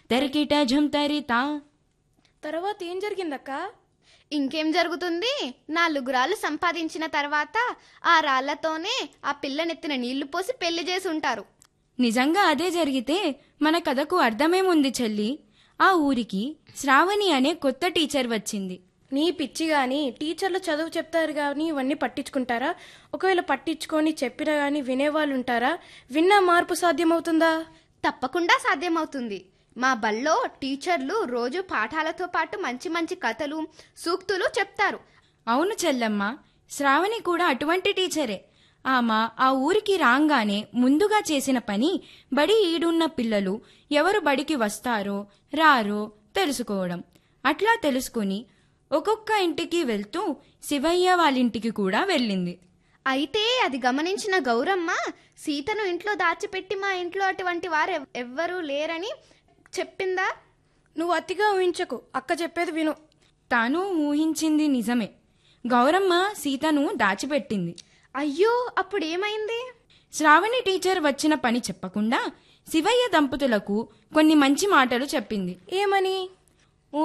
తరికిట ఝుంతరితా తర్వాత ఏం జరిగిందక్క ఇంకేం జరుగుతుంది నాలుగు రాళ్ళు సంపాదించిన తర్వాత ఆ రాళ్లతోనే ఆ పిల్లనెత్తిన నీళ్లు పోసి పెళ్లి చేసి ఉంటారు నిజంగా అదే జరిగితే మన కథకు అర్థమేముంది చెల్లి ఆ ఊరికి శ్రావణి అనే కొత్త టీచర్ వచ్చింది నీ పిచ్చి గాని టీచర్లు చదువు చెప్తారు కానీ ఇవన్నీ పట్టించుకుంటారా ఒకవేళ పట్టించుకొని చెప్పినా గాని వినేవాళ్ళు ఉంటారా విన్నా మార్పు సాధ్యమవుతుందా తప్పకుండా సాధ్యమవుతుంది మా బల్లో టీచర్లు రోజు పాఠాలతో పాటు మంచి మంచి కథలు సూక్తులు చెప్తారు అవును చెల్లమ్మ శ్రావణి కూడా అటువంటి టీచరే ఆమె ఆ ఊరికి రాగానే ముందుగా చేసిన పని బడి ఈడున్న పిల్లలు ఎవరు బడికి వస్తారో రారో తెలుసుకోవడం అట్లా తెలుసుకుని ఒక్కొక్క ఇంటికి వెళ్తూ శివయ్య వాళ్ళింటికి కూడా వెళ్ళింది అయితే అది గమనించిన గౌరమ్మ సీతను ఇంట్లో దాచిపెట్టి మా ఇంట్లో అటువంటి వారు ఎవ్- ఎవ్వరూ లేరని చెప్పిందా నువ్వు అతిగా ఊహించకు అక్క చెప్పేది విను తాను ఊహించింది నిజమే గౌరమ్మ సీతను దాచిపెట్టింది అయ్యో అప్పుడేమైంది శ్రావణి టీచర్ వచ్చిన పని చెప్పకుండా శివయ్య దంపతులకు కొన్ని మంచి మాటలు చెప్పింది ఏమని